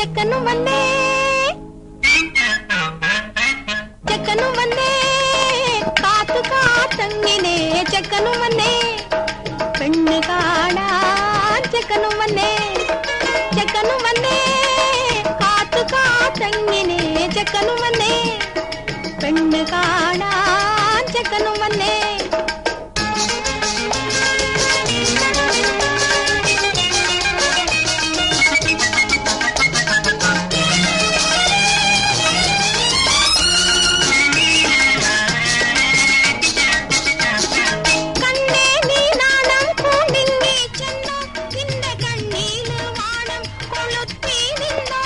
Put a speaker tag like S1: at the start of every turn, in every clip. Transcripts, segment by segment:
S1: ചെക്കനും വന്നേ ചെക്കനും വന്നേ കാത്തു കാത്തങ്ങിനെ ചെക്കനും വന്നേ പെണ്ണ് കാണാൻ ചെക്കനും വന്നേ ചെക്കനും വന്നേ കാത്തു കാത്തങ്ങിനെ ചെക്കനും വന്നേ പെണ്ണ് കാണാൻ ചെക്കനും വന്നേ കണ്ണേ നീ നാണം പൂണ്ടിങ്ങി ചെന്നോ നിന്റെ കണ്ണീല് വാണം കൊളുത്തി നിന്നോ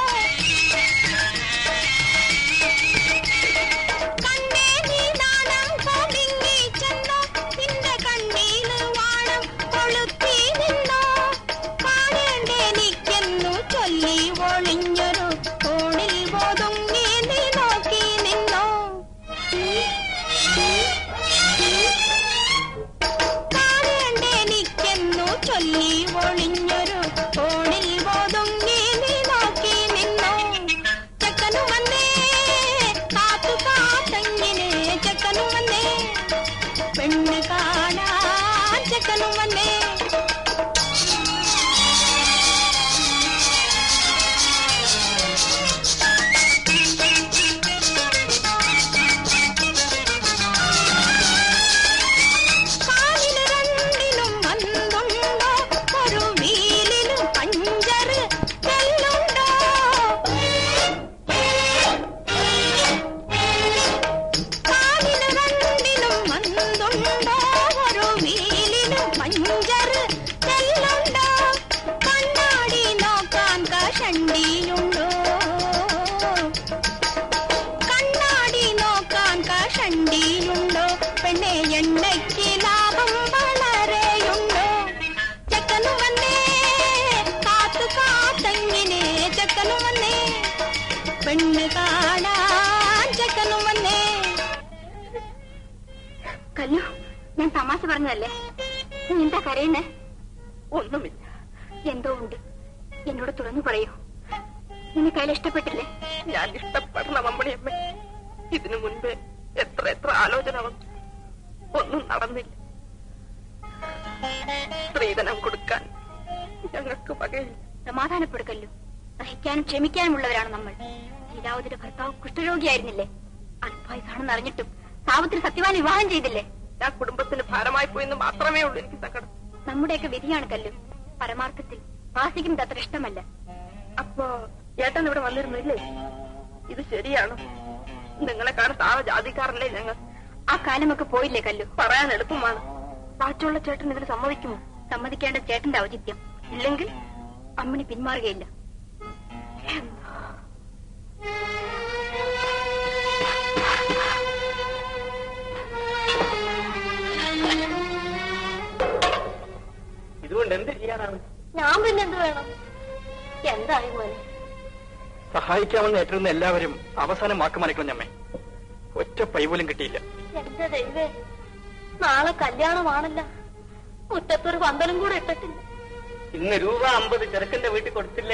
S1: കണ്ണേ നീ നാണം പൂണ്ടിങ്ങി ചെന്നോ നിന്റെ കണ്ണീല് വാണം കൊളുത്തി നിന്നോ കാണേണ്ടെനിക്കെന്നു ചൊല്ലി ഒളിഞ്ഞൊരു കോണിൽ ഒതുങ്ങി നീ നോക്കി നിന്നോ കാണേണ്ടെനിക്കെന്നു ചൊല്ലി ഒളിഞ്ഞൊരു കോണിൽ ഒതുങ്ങി നീ നോക്കി നിന്നോ ചെക്കനു വന്നേ കാത്തു കാത്തങ്ങിനെ ചെക്കനു വന്നേ പെണ്ണ് കാണാൻ ചെക്കനു വന്നേ കാലിന് രണ്ടിനും മന്തുണ്ടോ ഒരു വീലിന് പഞ്ചറ് തെല്ലുണ്ടോ കാലിന് രണ്ടിനും മന്തുണ്ടോ ഒരു വീലിന് പഞ്ചറ് തെല്ലുണ്ടോ കണ്ണാടി നോക്കാൻ കഷണ്ടിയുണ്ടോ കണ്ണാടി നോക്കാൻ കഷണ്ടിയുണ്ടോ പെണ്ണെ എണ്ണയ്ക്ക് ലാഭം വളരെയുണ്ടോ ചെക്കനു വന്നേ കാത്തു കാത്തങ്ങിനെ ചെക്കനു വന്നേ പെണ്ണ് കാണാൻ ചെക്കനു വന്നേ
S2: കല്ലു ഞാൻ തമാശ പറഞ്ഞതല്ലേ നീ എന്താ കരയുന്നേ
S3: ഒന്നുമില്ല
S2: എന്തോ ഉണ്ട് എന്നോട് തുറന്നു പറയൂ നിനക്ക് അയാൾ ഇഷ്ടപ്പെട്ടില്ലേ
S3: ഞാൻ ഇഷ്ടപ്പെടണം അമ്മണിയമ്മ ഇതിനു മുൻപേ എത്ര എത്ര ആലോചന വന്നു ഒന്നും നടന്നില്ല സ്ത്രീധനം കൊടുക്കാൻ ഞങ്ങൾക്ക് വകയില്ല
S2: സമാധാനപ്പെടുക്കല്ലു സഹിക്കാനും ക്ഷമിക്കാനുമുള്ളവരാണ് നമ്മൾ ലീലാവതിയുടെ ഭർത്താവ് കുഷ്ഠരോഗിയായിരുന്നില്ലേ അല്പായുസാണെന്ന് അറിഞ്ഞിട്ടും സാവിത്രി സത്യവാൻ വിവാഹം ചെയ്തില്ലേ
S3: ഞാൻ കുടുംബത്തിന് ഭാരമായി പോയെന്ന് മാത്രമേ ഉള്ളൂ എനിക്ക് സങ്കടം
S2: നമ്മുടെയൊക്കെ വിധിയാണ് കല്ലു പരമാർത്ഥത്തിൽ വാസിക്കുന്നത് അത്ര ഇഷ്ടമല്ല
S3: അപ്പോ ഏട്ടൻ ഇവിടെ വന്നിരുന്നില്ലേ ഇത് ശരിയാണോ നിങ്ങളെ കാണാൻ താഴ ജാതിക്കാരല്ലേ ഞങ്ങൾ
S2: ആ കാലമൊക്കെ പോയില്ലേ കല്ലു
S3: പറയാൻ എളുപ്പമാണ് ബാക്കിയുള്ള ചേട്ടൻ ഇതിന് സമ്മതിക്കുമോ
S2: സമ്മതിക്കേണ്ട ചേട്ടന്റെ ഔചിത്യം
S3: ഇല്ലെങ്കിൽ
S2: അമ്മിണി പിന്മാറുകയില്ല
S4: ഇതുകൊണ്ട് എന്ത് ചെയ്യാനാണ്
S2: ഞാൻ പിന്നെ എന്ത് വേണം എന്തായി മോനെ
S4: സഹായിക്കാമെന്ന് ഏറ്റിരുന്ന എല്ലാവരും അവസാനം വാക്കുമാനിക്കണം ഞമ്മേ ഒറ്റ പൈ പോലും കിട്ടിയില്ല
S2: എന്റെ ദൈവേ നാളെ കല്യാണമാണല്ല മുറ്റത്തൊരു പന്തലും കൂടെ ഇട്ടിട്ടില്ല
S4: ഇന്ന് രൂപ അമ്പത് ചെറുക്കന്റെ വീട്ടിൽ കൊടുത്തില്ലേ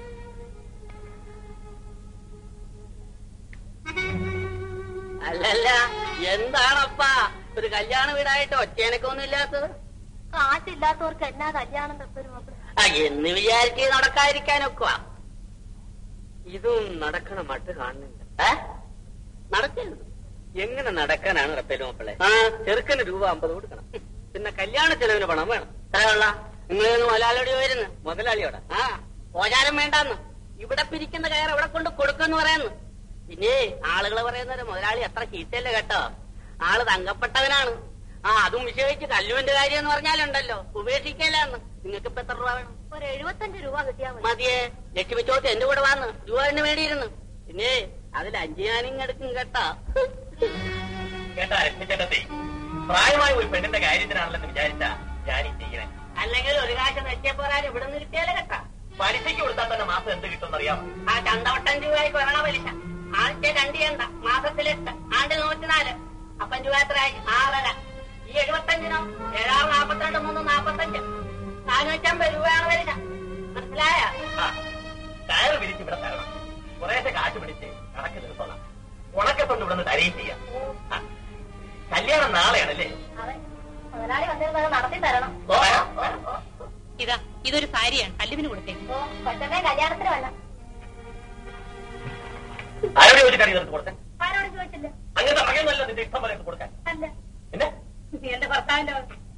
S5: അല്ലല്ല എന്താണപ്പാ ഒരു കല്യാണ വീടായിട്ട് ഒറ്റയനക്കൊന്നും ഇല്ലാത്തത്
S2: കാശില്ലാത്തവർക്ക് എന്നാ കല്യാണം തപ്പരും
S5: ആ എന്ന് വിചാരിച്ച് നടക്കാതിരിക്കാനൊക്കെ
S4: ഇതും നടക്കണ മട്ട് കാണുന്നില്ല
S5: നടക്കരുത്
S4: എങ്ങനെ നടക്കാനാണ് റപ്പേലും മക്കളെ
S5: ആ
S4: ചെറുക്കന് രൂപ അമ്പത് കൊടുക്കണം പിന്നെ കല്യാണ ചെലവിന് പണം വേണം
S5: എത്രയുള്ള നിങ്ങളൊന്ന് മുതലാളിയോട് വരുന്നു
S4: മുതലാളിയോടെ
S5: ആ ഓചാരം വേണ്ടാന്ന് ഇവിടെ പിരിക്കുന്ന കയർ ഇവിടെ കൊണ്ട് കൊടുക്കുമെന്ന് പറയുന്നു പിന്നെ ആളുകൾ പറയുന്നത് മുതലാളി എത്ര ചീത്തയല്ലേ കേട്ടോ ആള് തങ്കപ്പെട്ടവനാണ് ആ അതും വിഷയിച്ച് കല്ലുവിന്റെ കാര്യം എന്ന് പറഞ്ഞാലുണ്ടല്ലോ ഉപേക്ഷിക്കല്ലാന്ന് നിങ്ങൾക്ക് ഇപ്പൊ എത്ര രൂപ വേണം
S2: ഒരു എഴുപത്തഞ്ച് രൂപ കിട്ടിയാൽ മതി
S5: മതിയെ ലക്ഷ്മി ചോദിച്ചു എന്റെ കൂടെ വന്ന് രൂപ തന്നെ വേണ്ടിയിരുന്നു പിന്നെ അതിൽ അഞ്ച് ഞാനിങ് എടുക്കും കേട്ടോ
S4: കേട്ടാ രക്ഷിച്ചേട്ടത്തെ പ്രായമായ ഒരു പെണ്ണിന്റെ കാര്യത്തിനാണല്ലെന്ന് വിചാരിച്ച ഞാൻ ഈ ചെയ്യണേ
S5: അല്ലെങ്കിൽ ഒരു കാശ് നെറ്റിയ പോരാൻ ഇവിടെ നിർത്തിയാലേ കേട്ടാ
S4: പലിശയ്ക്ക് കൊടുത്താൽ തന്നെ മാസം എന്ത് കിട്ടുമെന്ന് അറിയാമോ
S5: ആ ചന്തവട്ടം രൂപയ്ക്ക് വരണ പലിശ ആദ്യത്തെ രണ്ട് ചന്ത മാസത്തിലെട്ട് ആണ്ടിൽ നൂറ്റിനാല് അപ്പം രൂപ എത്രയായി ആറര ഈ എഴുപത്തഞ്ചിനോ ഏഴാറ് നാപ്പത്തിരണ്ട് മൂന്ന് നാപ്പത്തഞ്ച് നാനൂറ്റമ്പത് രൂപയാണ് പലിശ മനസ്സിലായ
S4: ആ, കയറ് വിരിച്ച് തരികയും ചെയ്യാം ആ, കല്യാണം നാളെയാണല്ലേ
S2: മുതലാളി വന്നിരുന്നത് നടത്തി തരണം
S4: ഓ,
S1: ഇതാ ഇതൊരു സാരിയാണ് കല്ലുവിന് കൊടുത്തേക്ക്
S2: ഓ കൊച്ചമ്മേ കല്യാണത്തിന് വല്ല
S4: ആരോട് ചോദിച്ചിട്ടാണ് ഇതെടുത്ത് കൊടുക്കാൻ
S2: ആരോട് ചോദിച്ചില്ല
S4: അങ്ങനത്തെ മകനല്ല നിന്റെ ഇഷ്ടം പോലെ എടുത്ത് കൊടുക്കാൻ
S2: അല്ല
S4: പിന്നെ
S2: എന്റെ ഭർത്താവിന്റെ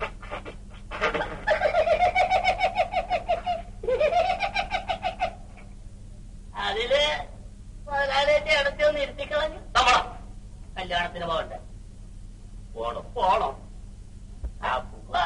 S5: അതില് മുതലാളിയെ അടുത്ത് ഒന്ന് ഇരുത്തിക്കളഞ്ഞു
S4: നമ്മളോ
S5: കല്യാണത്തിന് പോകണ്ടേ
S4: പോണം
S5: പോണോ ആ പോവാ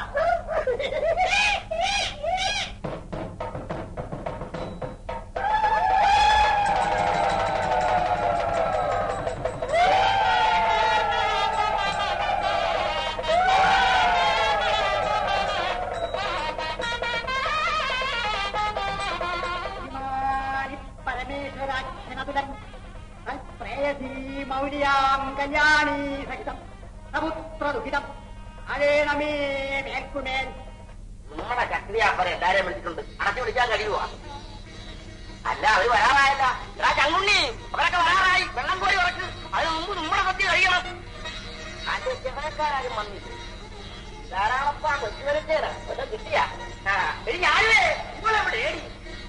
S6: പരമേശ്വരാഖ്യനതുലൻ പ്രേയസീ മൗലിയാം കല്യാണീ സഹിതം സമുദ്രദുഹിതം അഴേണമേ മേൽക്കുമേൽ
S5: നമ്മുടെ ചക്രിയാപ്പറ എല്ലാരെയും വിളിച്ചിട്ടുണ്ട് അടച്ചു വിളിക്കാൻ കഴിയുവാ അല്ല അവര് വരാറായല്ല എടാ ചങ്ങുണ്ണി അവരൊക്കെ വരാറായി വെള്ളം കോരി ഉറക്ക് അതിന് മുമ്പ് നമ്മുടെ സത്യ കഴിയണം അതിന്റെ ചെവനക്കാരും വന്നില്ല ധാരാളപ്പാ കൊച്ചുവരത്തേരാ വല്ല കിട്ടിയ ആ എടി ഞാനുവേ നിങ്ങളെവിടെ ഏടി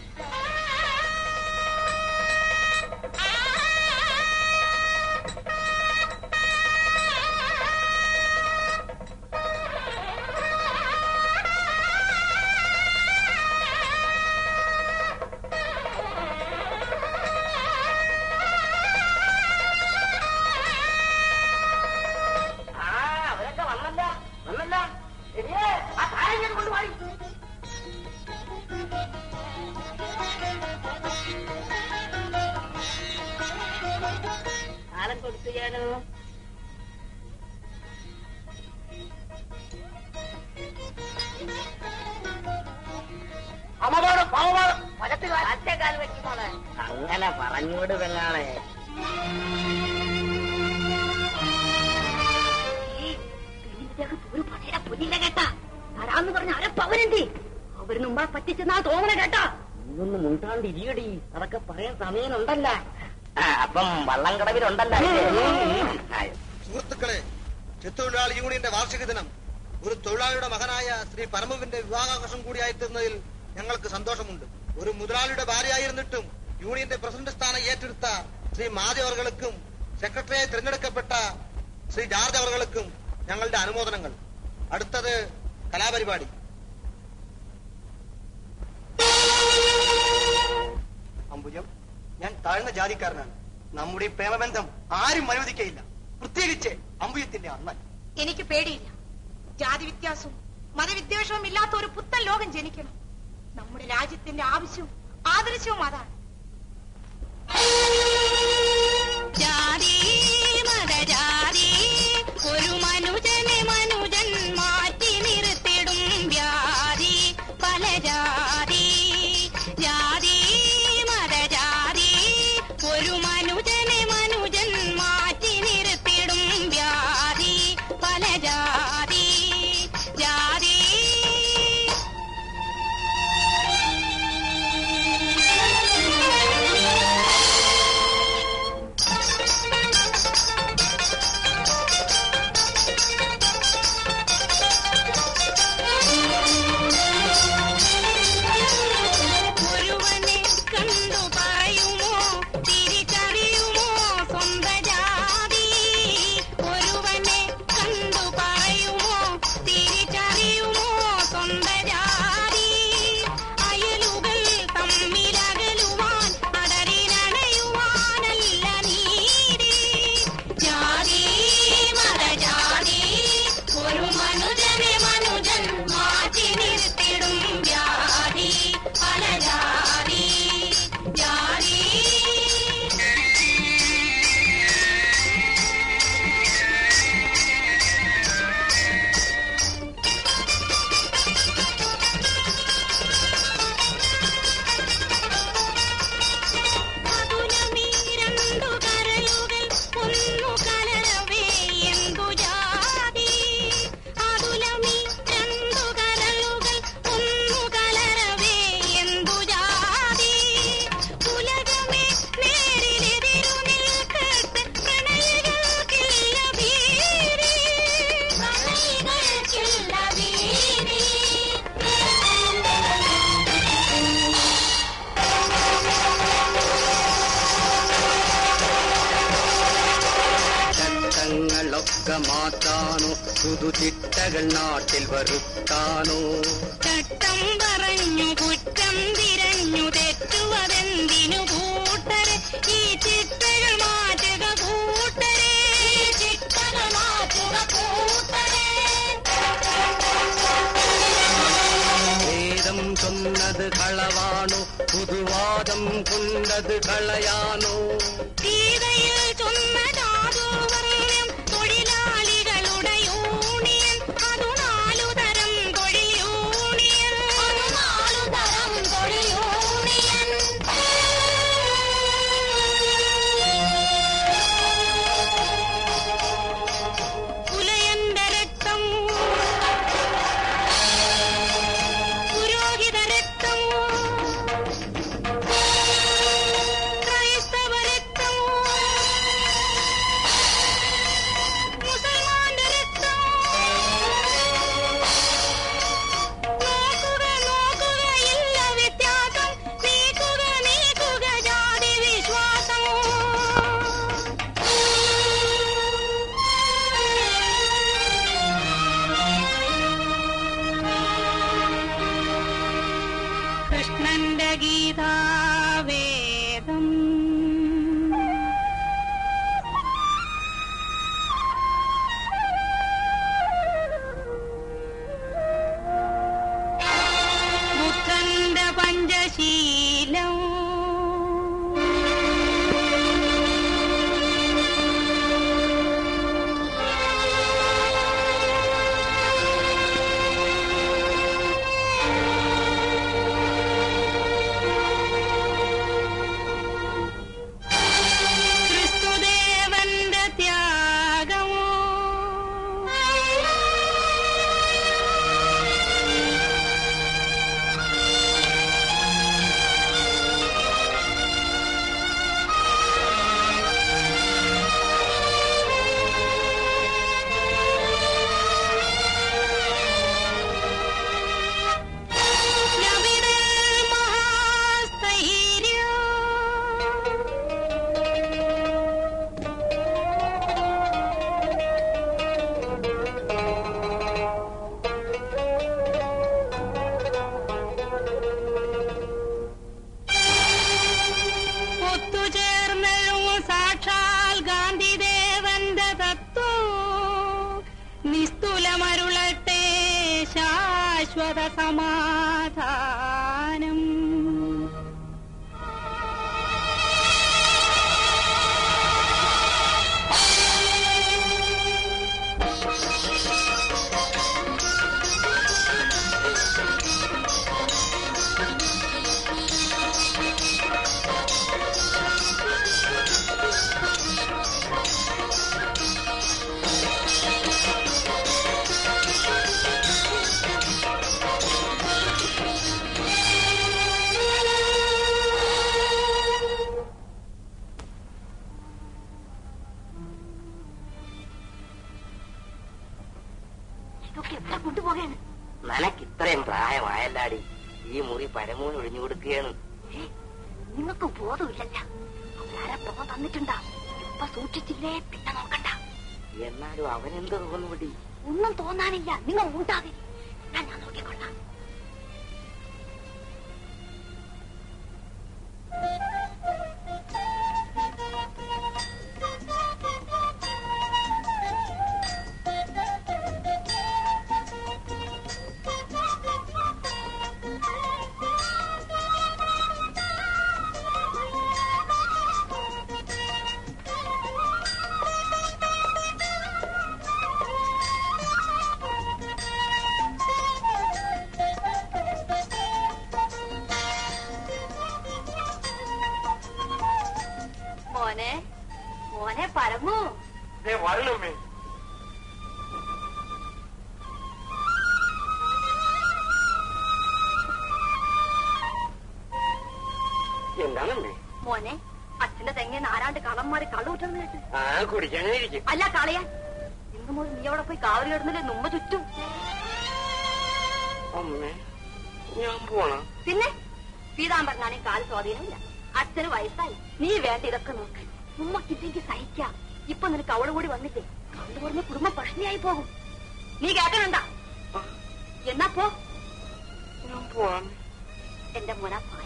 S5: ആ അവരൊക്കെ വന്നല്ല വന്നല്ല എടിയേ ആ താരം ഞാൻ കൊണ്ടുപോയി താലം കൊടുക്കുകയാണോ അമ്മമാരും പാവമാരും ഒറ്റക്കാൽ വെക്കുമോളെ അങ്ങനെ പറഞ്ഞോട് പെങ്ങളെ
S2: ഒരു പതിയുടെ പുല്ലില്ല കേട്ടാ തരാന്ന് പറഞ്ഞ അര പവനുണ്ട് അവര് മുമ്പേ പറ്റിച്ചെന്നാ തോന്നണ കേട്ടാ
S5: ഇതൊന്നും മുണ്ടാണ്ടിരിയടി അതൊക്കെ പറയാൻ സമയമുണ്ടല്ല അപ്പം വള്ളം കടവിലുണ്ടല്ലോ
S7: സുഹൃത്തുക്കളെ ചെത്തൊഴിലാളി യൂണിയന്റെ വാർഷിക ദിനം ഒരു തൊഴിലാളിയുടെ മകനായ ശ്രീ പരമവിന്റെ വിവാഹാഘോഷം കൂടിയായിത്തീർന്നതിൽ ഞങ്ങൾക്ക് സന്തോഷമുണ്ട് ഒരു മുതലാളിയുടെ ഭാര്യയായിരുന്നിട്ടും യൂണിയന്റെ പ്രസിഡന്റ് സ്ഥാനം ഏറ്റെടുത്ത ശ്രീ മാധി അവർകൾക്കും സെക്രട്ടറിയായി തിരഞ്ഞെടുക്കപ്പെട്ട ശ്രീ ജാർജ് അവർകൾക്കും ഞങ്ങളുടെ അനുമോദനങ്ങൾ അടുത്തത് കലാപരിപാടി അംബുജം ഞാൻ താഴ്ന്ന ജാതിക്കാരനാണ് നമ്മുടെ ഈ പ്രേമബന്ധം ആരും അനുവദിക്കയില്ല പ്രത്യേകിച്ച് അമ്പുയത്തിന്റെ അണ്ണൻ
S3: എനിക്ക് പേടിയില്ല ജാതി വ്യത്യാസവും മതവിദ്വേഷവും ഇല്ലാത്ത ഒരു പുത്തൻ ലോകം ജനിക്കണം നമ്മുടെ രാജ്യത്തിന്റെ ആവശ്യവും ആദർശവും അതാണ്
S1: ജാതി മതജാതി ഒരു മനുജനെ മനുജൻ മാറ്റി നിർത്തിടും വ്യാധി പല ജാതി ജാതി മതജാതി ഒരു മനുജനെ മനുജൻ മാറ്റി നിർത്തിടും വ്യാധി പല ജാതി ജാതി
S8: ഒക്കെ മാറ്റാനോ പുതുചിട്ടകൾ നാട്ടിൽ വരുത്താനോ
S1: ചട്ടം പറഞ്ഞു കുറ്റം തിരഞ്ഞു തെറ്റുവതെന്തിനു കൂട്ടരെ ഈ ചിട്ടകൾ മാറ്റുക കൂട്ടരെ ചിട്ടകൾ മാറ്റുക കൂട്ടരെ
S8: വേദം ചൊന്നത് കളവാണോ പുതുവാദം കൊണ്ടത് കളയാനോ
S1: ഗീതയിൽ ചൊന്ന ജാതൂവർണ്ണം തൊഴിലാളികളുടെ യൂണിയൻ അതു നാലു തരം തൊഴിൽ യൂണിയൻ അതു നാലു തരം തൊഴിൽ യൂണിയൻ പുലയന്റെ രക്തം പുരോഹിത രക്തം ക്രൈസ്തവ രക്തം മുസൽമാന്റെ രക്തം നോക്കുക നോക്കുകയില്ല വ്യത്യാസം നീക്കുക നീക്കുക ജാതി വിശ്വാസം കൃഷ്ണന്റെ ഗീതാവേദം ബുദ്ധന്റെ പഞ്ചശീലം ക്രിസ്തുദേവന്റെ ത്യാഗമോ നബിതൽ മഹാസ്ഥൈര്യം ഒത്തുചേർന്നഴും സാക്ഷാൽ ഗാന്ധിദേവന്റെ തത്വം നിസ്തുലമരുളട്ടെ ശാശ്വത സമാധാനം
S2: ഇതൊക്കെ എവിടെ കൊണ്ടുപോകാണ്
S5: നിനക്ക് ഇത്രയും പ്രായമായല്ലാടി ഈ മുറി പരമൂന്ന് ഒഴിഞ്ഞു കൊടുക്കുകയാണ്
S2: ഏ, നിങ്ങൾക്ക് ബോധമില്ലല്ല അവരാരെ പുറം തന്നിട്ടുണ്ടാ ഇപ്പൊ സൂക്ഷിച്ചില്ലേ പിന്നെ നോക്കണ്ട
S5: എന്നാലും അവനെന്ത് തോന്നുപടി
S2: ഒന്നും തോന്നാനില്ല നിങ്ങൾ ഉണ്ടാകരുത് ഞാൻ ഞാൻ നോക്കിക്കൊള്ളാം മോനെ മോനെ പരമു
S4: വരണമേ എന്താണമ്മേ
S2: മോനെ അച്ഛന്റെ തെങ്ങേന്ന് ആരാണ്ട് കള്ളന്മാര് കള്ളുകൂട്ടെന്ന് കേട്ട്
S4: ആ കുടിക്കാനായിരിക്കും
S2: അല്ല കളയാൻ ഇന്നു മുതൽ നീ അവിടെ പോയി കാവലി കിടന്നില്ലേ നുമ്പ ചുറ്റും
S4: അമ്മേ ഞാൻ പോണം
S2: പിന്നെ പീതാംബരനാണെങ്കിൽ കാല് സ്വാധീനമില്ല അച്ഛന് വയസ്സായി നീ വേണ്ട ഇതൊക്കെ നോക്ക് ഉമ്മക്കില്ലെങ്കിൽ സഹിക്കാം ഇപ്പൊ നിനക്ക് അവള് കൂടി വന്നില്ലേ കണ്ടു പറഞ്ഞ കുടുംബം പഷ്ണിയായി പോകും നീ കേൾക്കണണ്ട എന്നാ പോ
S6: ഞാൻ പോവാം
S2: എന്റെ മോന പായ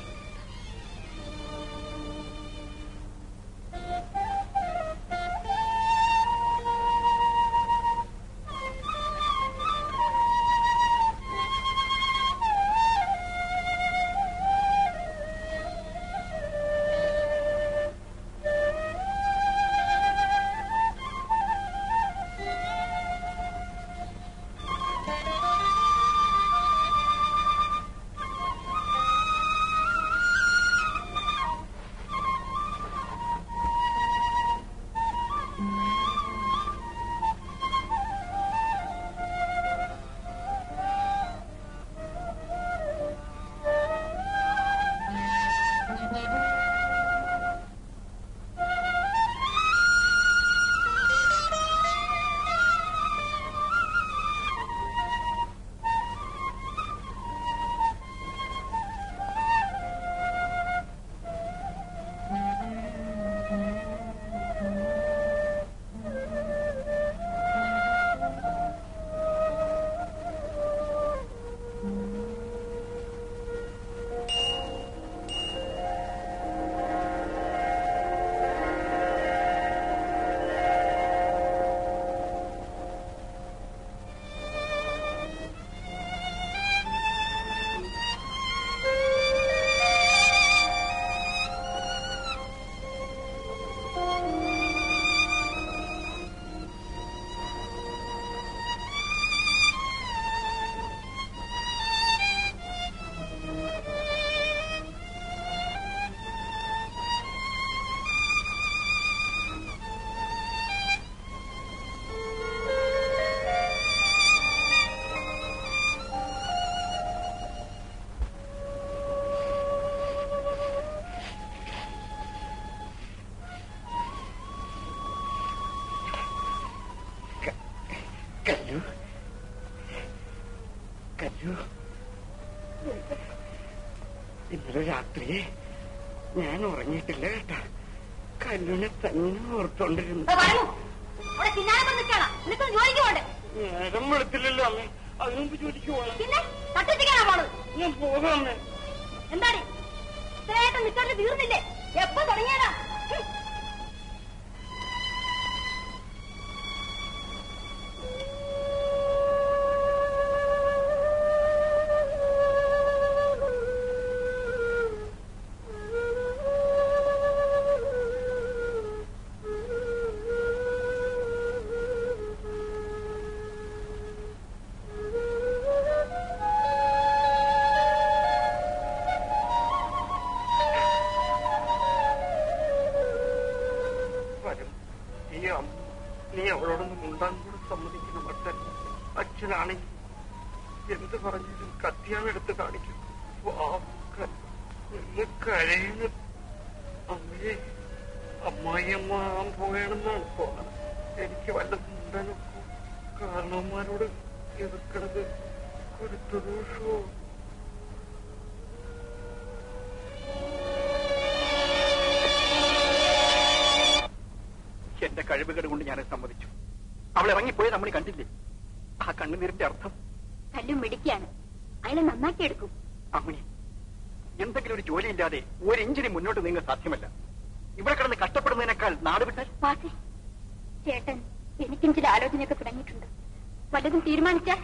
S6: കല്ലു കല്ലു ഇന്നലെ രാത്രി ഞാൻ ഉറങ്ങിയിട്ടില്ല കേട്ടാ കല്ലുനെ തന്നെ ഓർത്തോണ്ടിരുന്നു
S2: പറഞ്ഞു അവിടെ പിന്നാലെ വന്ന് നിൽക്കണം നിനക്ക് ജോലിക്ക് പോണ്ടേ
S6: നേരം വെളുത്തില്ലല്ലോ അമ്മേ അതിനു മുമ്പ് ജോലിക്ക് പോകണം
S2: പിന്നെ തട്ടിച്ചിക്കാനാ പോണത്
S6: ഞാൻ പോകാം അമ്മേ
S2: എന്താടി ഇത്രയായിട്ട് നിൽക്കാണ്ട് തീർന്നില്ലേ എപ്പോ തുടങ്ങിയതാ ഹും.
S6: വരും ഈ അമ്മ നീ അവളോടൊന്നും മുണ്ടാൻ കൂടെ സമ്മതിക്കണം മട്ടൻ അച്ഛനാണെങ്കിൽ എന്ത് പറഞ്ഞാലും കത്തിയാവെടുത്ത് കാണിക്കും വാക്കൻ നിന്ന് കരയുന്നു അമ്മയെ അമ്മായിയമ്മ പോകണമെന്നാണ് തോന്നുന്നത് എനിക്ക് വല്ല മുണ്ടനൊക്കെ കാരണവന്മാരോട് എതിർക്കണത് കൊടുത്ത ദോഷമോ
S9: എന്റെ കഴിവുകൾ കൊണ്ട് ഞാനത് സമ്മതിച്ചു അവൾ ഇറങ്ങിപ്പോയത് നമ്മൾ കണ്ടില്ലേ ആ കണ്ണുനീരിന്റെ അർത്ഥം
S2: കല്ലും മിടിക്കാണ് അയാളെ നന്നാക്കി എടുക്കും
S9: അമ്മണി എന്തെങ്കിലും ഒരു ജോലിയില്ലാതെ ഒരു ഇഞ്ചിന് മുന്നോട്ട് നീങ്ങാൻ സാധ്യമല്ല ഇവിടെ കിടന്ന് കഷ്ടപ്പെടുന്നതിനേക്കാൾ നാട് വിട്ടാൽ
S2: വാസി ചേട്ടൻ എനിക്കും ചില ആലോചനയൊക്കെ തുടങ്ങിയിട്ടുണ്ട് വല്ലതും തീരുമാനിച്ചാൽ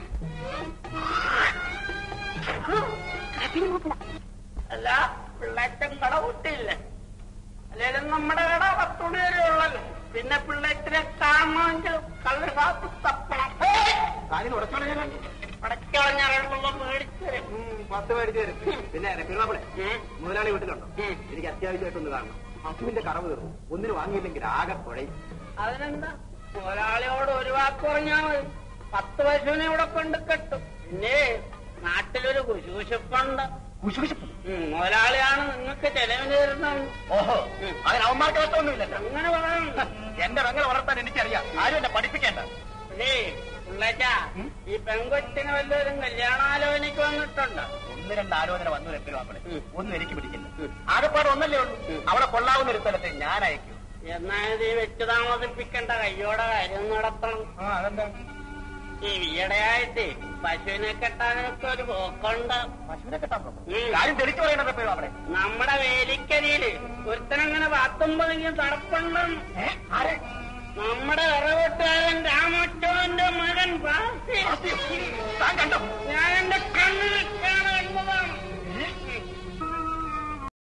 S2: കപ്പിന് മൂപ്പള.
S5: അല്ല പിള്ളേറ്റം കട കൂട്ടിയില്ലേ അല്ലേലും നമ്മുടെ കട പത്തുമണി വരെ ഉള്ളല്ലോ പിന്നെ പിള്ളേറ്റിനെ കാണണമെങ്കിൽ കള്ള് കാത്തു തപ്പണം പടക്കളഞ്ഞാലുള്ള മേടിച്ചു തരും
S4: പത്ത് മേടിച്ചു തരും പിന്നെ പെരുമാപ്പിളെ മുതലാളി വീട്ടിലുണ്ടോ എനിക്ക് അത്യാവശ്യമായിട്ടൊന്ന് കാണണം പശുവിന്റെ കറവ് തീർന്നു ഒന്നിന് വാങ്ങിയില്ലെങ്കിൽ ആകെ കുഴയും
S5: അതിനെന്താ മുതലാളിയോട് ഒരു വാക്ക് പറഞ്ഞാൽ മതി പത്ത് പശുവിനെ ഇവിടെ കൊണ്ട് കെട്ടും പിന്നെ നാട്ടിലൊരു കുശൂശിപ്പുണ്ട് ഉം, മുതലാളിയാണ് നിങ്ങൾക്ക് ചെലവിന് തരുന്നത്
S9: ഓഹോ അതിന് അവന്മാർക്ക് നഷ്ടമൊന്നുമില്ലല്ലോ
S5: അങ്ങനെ പറയണം
S9: എന്റെ പെങ്ങളെ വളർത്താൻ എനിക്കറിയാം ആരും എന്നെ പഠിപ്പിക്കേണ്ട
S5: ഏയ് പിള്ളേച്ചാ ഈ പെങ്കൊച്ചിന് വല്ലവരും കല്യാണാലോചനയ്ക്ക് വന്നിട്ടുണ്ട്
S9: ഒന്ന് രണ്ട് ആലോചന വന്നു പെരുമാപ്പിളെ ഒന്നും എനിക്ക് പിടിക്കില്ല ആകെപ്പാട് ഒന്നല്ലേ ഉള്ളൂ അവിടെ കൊള്ളാവുന്ന ഒരു സ്ഥലത്ത് ഞാൻ അയക്കൂ
S5: എന്നാൽ ഈ വെച്ച് താമസിപ്പിക്കേണ്ട കയ്യോടെ കാര്യം നടത്തണം
S4: ആ അതെന്താ
S5: ഈ ഈയിടെയായിട്ട് പശുവിനെ കെട്ടാനൊക്കെ ഒരു പോക്കുണ്ട്
S4: പശുവിനെ കെട്ടാൻ പോകും
S5: ഉം.
S4: കാര്യം തെളിച്ചു പറയണത് പെരുമാപ്പിളെ
S5: നമ്മുടെ വേലിക്കരിയില് ഒരുത്തനങ്ങനെ പത്തൊമ്പതെങ്കിലും തടപ്പുണ്ടെന്ന്
S4: ആരെ
S5: നമ്മുടെ വിറവെട്ടുകാരൻ രാമച്ചോന്റെ മകൻ ബാസി
S4: താൻ കണ്ടോ